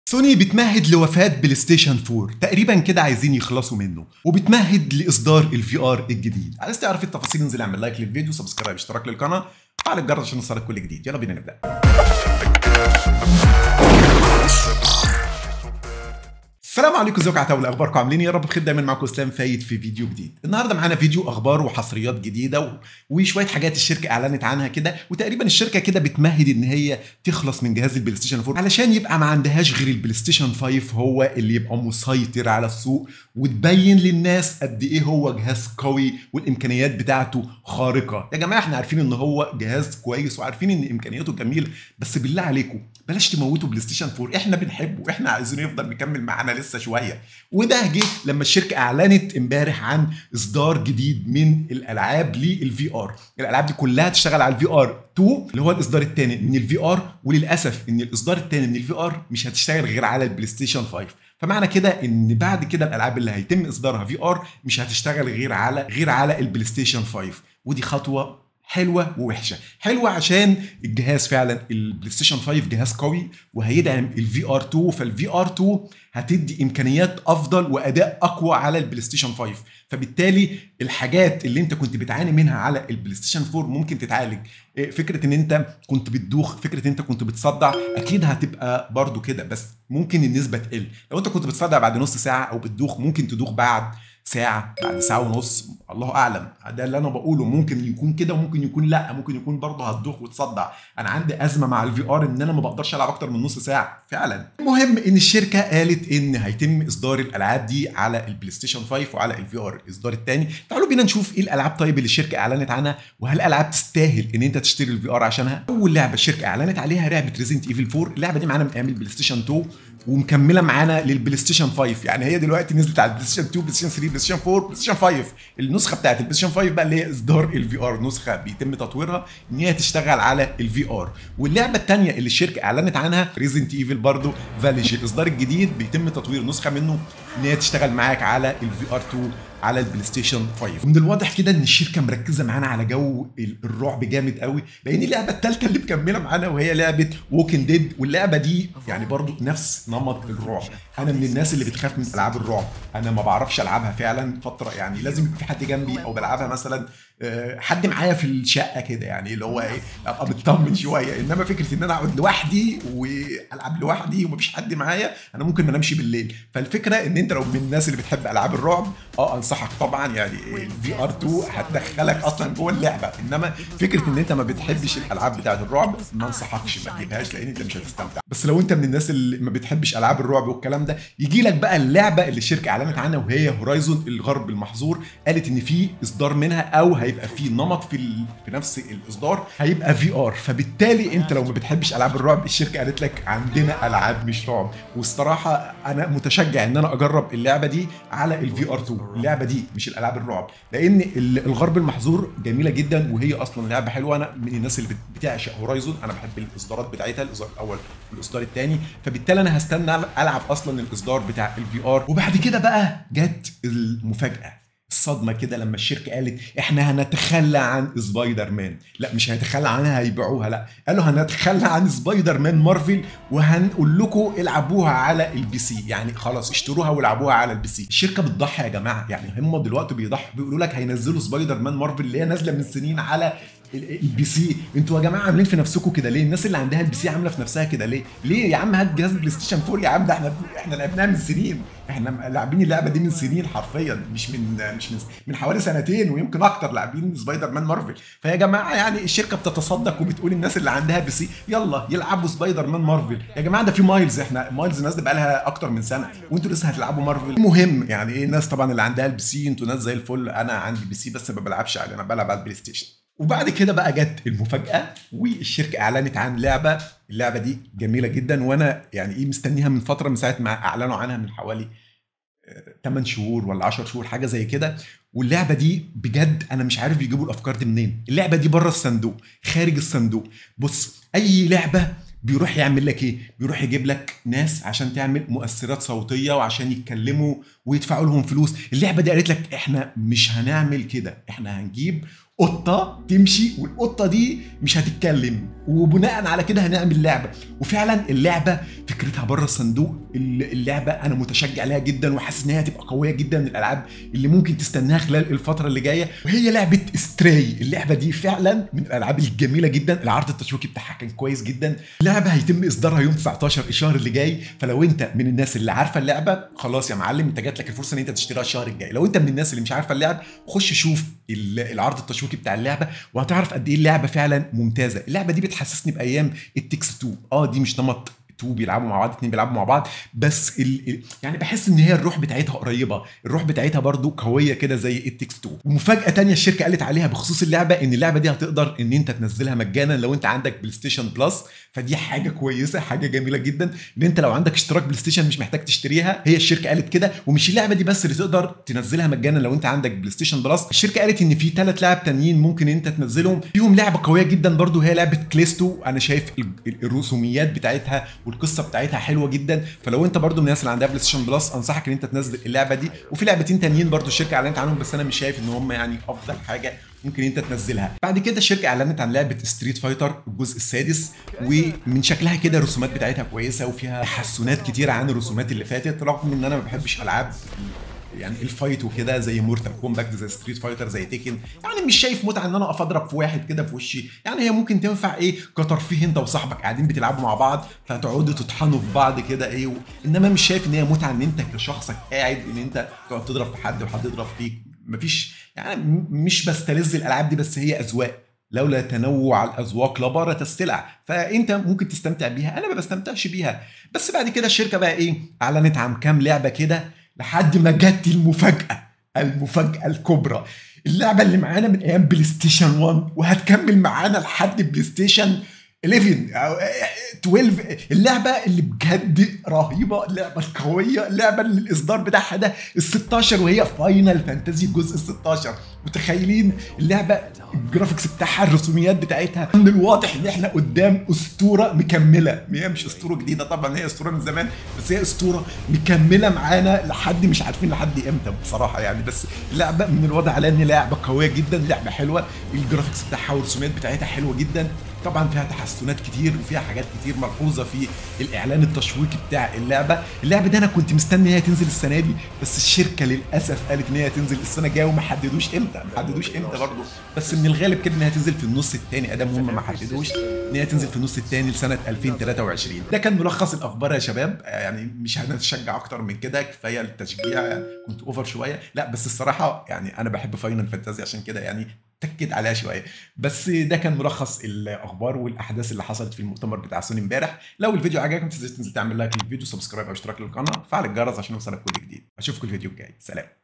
سوني بتمهد لوفاة بلاي ستيشن 4 تقريبا كده عايزين يخلصوا منه وبتمهد لاصدار الفي ار الجديد عايز تعرف التفاصيل انزل اعمل لايك للفيديو سبسكرايب اشتراك للقناه وفعل الجرس عشان يوصلك كل جديد يلا بينا نبدا السلام عليكم ازيكم يا عتاوله اخباركم عاملين إيه؟ يا رب بخير دايما معاكم اسلام فايد في فيديو جديد النهارده معانا فيديو اخبار وحصريات جديده و... وشويه حاجات الشركه اعلنت عنها كده وتقريبا الشركه كده بتمهد ان هي تخلص من جهاز البلاي ستيشن 4 علشان يبقى ما عندهاش غير البلاي ستيشن 5 هو اللي يبقى مسيطر على السوق وتبين للناس قد ايه هو جهاز قوي والامكانيات بتاعته خارقه يا جماعه احنا عارفين ان هو جهاز كويس وعارفين ان امكانياته جميله بس بالله عليكم بلاش تموتوا بلاي ستيشن 4 احنا بنحبه احنا عايزينه يفضل مكمل معانا لسه شويه وده جه لما الشركه اعلنت امبارح عن اصدار جديد من الالعاب للفي ار الالعاب دي كلها تشتغل على الفي ار 2 اللي هو الاصدار الثاني من الفي ار وللاسف ان الاصدار الثاني من الفي ار مش هتشتغل غير على البلاي ستيشن 5 فمعنى كده ان بعد كده الالعاب اللي هيتم اصدارها في ار مش هتشتغل غير على غير على البلاي ستيشن 5 ودي خطوه حلوه ووحشه حلوه عشان الجهاز فعلا البلاي ستيشن 5 جهاز قوي وهيدعم الفي ار 2 فالفي ار 2 هتدي امكانيات افضل واداء اقوى على البلاي ستيشن 5 فبالتالي الحاجات اللي انت كنت بتعاني منها على البلاي ستيشن 4 ممكن تتعالج فكره ان انت كنت بتدوخ فكره ان انت كنت بتصدع اكيد هتبقى برضو كده بس ممكن النسبه تقل لو انت كنت بتصدع بعد نص ساعه او بتدوخ ممكن تدوخ بعد ساعة بعد ساعة ونص الله أعلم ده اللي أنا بقوله ممكن يكون كده وممكن يكون لا ممكن يكون برضه هتدوخ وتصدع أنا عندي أزمة مع الفي آر إن أنا ما بقدرش ألعب أكتر من نص ساعة فعلا المهم إن الشركة قالت إن هيتم إصدار الألعاب دي على البلاي ستيشن 5 وعلى الفي آر الإصدار الثاني تعالوا بينا نشوف إيه الألعاب طيب اللي الشركة أعلنت عنها وهل الألعاب تستاهل إن أنت تشتري الفي آر عشانها أول لعبة الشركة أعلنت عليها لعبة ريزنت ايفل 4 اللعبة دي معانا من أيام البلاي ستيشن 2 ومكمله معانا للبلاي ستيشن 5 يعني هي دلوقتي نزلت على البلاي ستيشن 2 بلاي ستيشن 3 بلاي ستيشن 4 بلاي ستيشن 5 النسخه بتاعت البلاي ستيشن 5 بقى اللي هي اصدار الفي ار نسخه بيتم تطويرها ان هي تشتغل على الفي ار واللعبه الثانيه اللي الشركه اعلنت عنها ريزنت ايفل برضو فاليج الاصدار الجديد بيتم تطوير نسخه منه ان هي تشتغل معاك على الفي ار 2 على البلاي ستيشن 5 ومن الواضح كده ان الشركه مركزه معانا على جو الرعب جامد قوي لان اللعبه الثالثه اللي مكمله معانا وهي لعبه ووكن ديد واللعبه دي يعني برضو نفس نمط الرعب انا من الناس اللي بتخاف من العاب الرعب انا ما بعرفش العبها فعلا فتره يعني لازم يكون في حد جنبي او بلعبها مثلا حد معايا في الشقه كده يعني اللي هو ايه ابقى مطمن شويه انما فكره ان انا اقعد لوحدي والعب لوحدي ومفيش حد معايا انا ممكن ما انامش بالليل فالفكره ان انت لو من الناس اللي بتحب العاب الرعب اه انصحك طبعا يعني الفي ار 2 هتدخلك اصلا جوه اللعبه انما فكره ان انت ما بتحبش الالعاب بتاعه الرعب ما انصحكش ما تجيبهاش لان انت مش هتستمتع بس لو انت من الناس اللي ما بتحبش العاب الرعب والكلام ده يجي لك بقى اللعبه اللي الشركه اعلنت عنها وهي هورايزون الغرب المحظور قالت ان في اصدار منها او هيبقى في نمط في ال... في نفس الاصدار هيبقى في ار فبالتالي انت لو ما بتحبش العاب الرعب الشركه قالت لك عندنا العاب مش رعب والصراحه انا متشجع ان انا اجرب اللعبه دي على الفي ار 2 اللعبه دي مش الالعاب الرعب لان الغرب المحظور جميله جدا وهي اصلا لعبه حلوه انا من الناس اللي بتعشق هورايزون انا بحب الاصدارات بتاعتها الاصدار الاول والاصدار الثاني فبالتالي انا هستنى العب اصلا الاصدار بتاع الفي ار وبعد كده بقى جت المفاجاه الصدمة كده لما الشركة قالت احنا هنتخلى عن سبايدر مان لا مش هيتخلى عنها هيبيعوها لا قالوا هنتخلى عن سبايدر مان مارفل وهنقول لكم العبوها على البي سي يعني خلاص اشتروها والعبوها على البي سي الشركة بتضحي يا جماعة يعني هم دلوقتي بيضحوا بيقولوا لك هينزلوا سبايدر مان مارفل اللي هي نازلة من سنين على البي سي انتوا يا جماعه عاملين في نفسكم كده ليه الناس اللي عندها البي سي عامله في نفسها كده ليه ليه يا عم هات جهاز بلاي ستيشن 4 يا عم ده احنا احنا لعبناها من سنين احنا لاعبين اللعبه دي من سنين حرفيا مش من مش من من حوالي سنتين ويمكن اكتر لاعبين سبايدر مان مارفل فيا جماعه يعني الشركه بتتصدق وبتقول الناس اللي عندها بي سي يلا يلعبوا سبايدر مان مارفل يا جماعه ده في مايلز احنا مايلز نازله بقى لها اكتر من سنه وانتوا لسه هتلعبوا مارفل المهم يعني ايه الناس طبعا اللي عندها البي سي انتوا ناس زي الفل انا عندي بي سي بس ما بلعبش عليه انا بلعب على البلاي ستيشن وبعد كده بقى جت المفاجاه والشركه اعلنت عن لعبه اللعبه دي جميله جدا وانا يعني ايه مستنيها من فتره من ساعه ما اعلنوا عنها من حوالي 8 شهور ولا 10 شهور حاجه زي كده واللعبه دي بجد انا مش عارف بيجيبوا الافكار دي منين اللعبه دي بره الصندوق خارج الصندوق بص اي لعبه بيروح يعمل لك ايه بيروح يجيب لك ناس عشان تعمل مؤثرات صوتيه وعشان يتكلموا ويدفعوا لهم فلوس اللعبه دي قالت لك احنا مش هنعمل كده احنا هنجيب قطه تمشي والقطه دي مش هتتكلم وبناء على كده هنعمل لعبه وفعلا اللعبه فكرتها بره الصندوق اللعبه انا متشجع عليها جدا وحاسس ان هي هتبقى قويه جدا من الالعاب اللي ممكن تستناها خلال الفتره اللي جايه وهي لعبه ستراي اللعبه دي فعلا من الالعاب الجميله جدا العرض التشويقي بتاعها كان كويس جدا اللعبه هيتم اصدارها يوم 19 الشهر اللي جاي فلو انت من الناس اللي عارفه اللعبه خلاص يا معلم انت جات لك الفرصه ان انت تشتريها الشهر الجاي لو انت من الناس اللي مش عارفه اللعب خش شوف العرض التشويقي بتاع اللعبه وهتعرف قد ايه اللعبه فعلا ممتازه اللعبه دي بتحسسني بايام التكس 2 اه دي مش نمط تو بيلعبوا مع بعض اتنين بيلعبوا مع بعض بس ال... يعني بحس ان هي الروح بتاعتها قريبه الروح بتاعتها برضو قويه كده زي التكس 2 ومفاجاه تانية الشركه قالت عليها بخصوص اللعبه ان اللعبه دي هتقدر ان انت تنزلها مجانا لو انت عندك بلاي ستيشن بلس فدي حاجه كويسه حاجه جميله جدا ان انت لو عندك اشتراك بلاي ستيشن مش محتاج تشتريها هي الشركه قالت كده ومش اللعبه دي بس اللي تقدر تنزلها مجانا لو انت عندك بلاي ستيشن بلس الشركه قالت ان في ثلاث لعب تانيين ممكن انت تنزلهم فيهم لعبه قويه جدا برضو هي لعبه كليستو انا شايف الرسوميات بتاعتها والقصه بتاعتها حلوه جدا فلو انت برضو من الناس اللي عندها بلاي ستيشن بلس انصحك ان انت تنزل اللعبه دي وفي لعبتين تانيين برضو الشركه اعلنت عنهم بس انا مش شايف ان هم يعني افضل حاجه ممكن انت تنزلها بعد كده الشركه اعلنت عن لعبه ستريت فايتر الجزء السادس ومن شكلها كده الرسومات بتاعتها كويسه وفيها تحسنات كتيره عن الرسومات اللي فاتت رغم ان انا ما بحبش العاب يعني الفايت وكده زي مورتال كومباكت زي ستريت فايتر زي تيكن يعني مش شايف متعه ان انا اقف اضرب في واحد كده في وشي يعني هي ممكن تنفع ايه كترفيه انت وصاحبك قاعدين بتلعبوا مع بعض فتقعدوا تطحنوا في بعض كده ايه و... انما مش شايف ان هي متعه ان انت كشخصك قاعد ان انت تقعد تضرب في حد وحد يضرب فيك مفيش يعني مش بستلذ الالعاب دي بس هي اذواق لولا تنوع الاذواق لبارت السلع فانت ممكن تستمتع بيها انا ما بستمتعش بيها بس بعد كده الشركه بقى ايه اعلنت عن كام لعبه كده لحد ما جت المفاجاه المفاجاه الكبرى اللعبه اللي معانا من ايام بلاي ستيشن 1 وهتكمل معانا لحد بلاي ستيشن 11 او 12 اللعبه اللي بجد رهيبه اللعبه القويه اللعبه اللي الاصدار بتاعها ده ال 16 وهي فاينل فانتازي الجزء ال 16 متخيلين اللعبه الجرافيكس بتاعها الرسوميات بتاعتها من الواضح ان احنا قدام اسطوره مكمله هي مش اسطوره جديده طبعا هي اسطوره من زمان بس هي اسطوره مكمله معانا لحد مش عارفين لحد امتى بصراحه يعني بس اللعبه من الواضح عليها ان لعبه قويه جدا لعبه حلوه الجرافيكس بتاعها والرسوميات بتاعتها حلوه جدا طبعا فيها تحسنات كتير وفيها حاجات كتير ملحوظه في الاعلان التشويقي بتاع اللعبه اللعبه دي انا كنت مستني ان هي تنزل السنه دي بس الشركه للاسف قالت ان هي تنزل السنه الجايه وما حددوش امتى ما حددوش امتى برضه بس من الغالب كده ان هي تنزل في النص الثاني ادام هم ما حددوش ان هي تنزل في النص الثاني لسنه 2023 ده كان ملخص الاخبار يا شباب يعني مش هنتشجع اكتر من كده كفايه التشجيع كنت اوفر شويه لا بس الصراحه يعني انا بحب فاينل فانتازي عشان كده يعني تكد عليها شويه بس ده كان ملخص الاخبار والاحداث اللي حصلت في المؤتمر بتاع سوني امبارح لو الفيديو عجبك ما تنساش تنزل تعمل لايك للفيديو سبسكرايب او اشتراك للقناه فعل الجرس عشان يوصلك كل جديد اشوفكم الفيديو الجاي سلام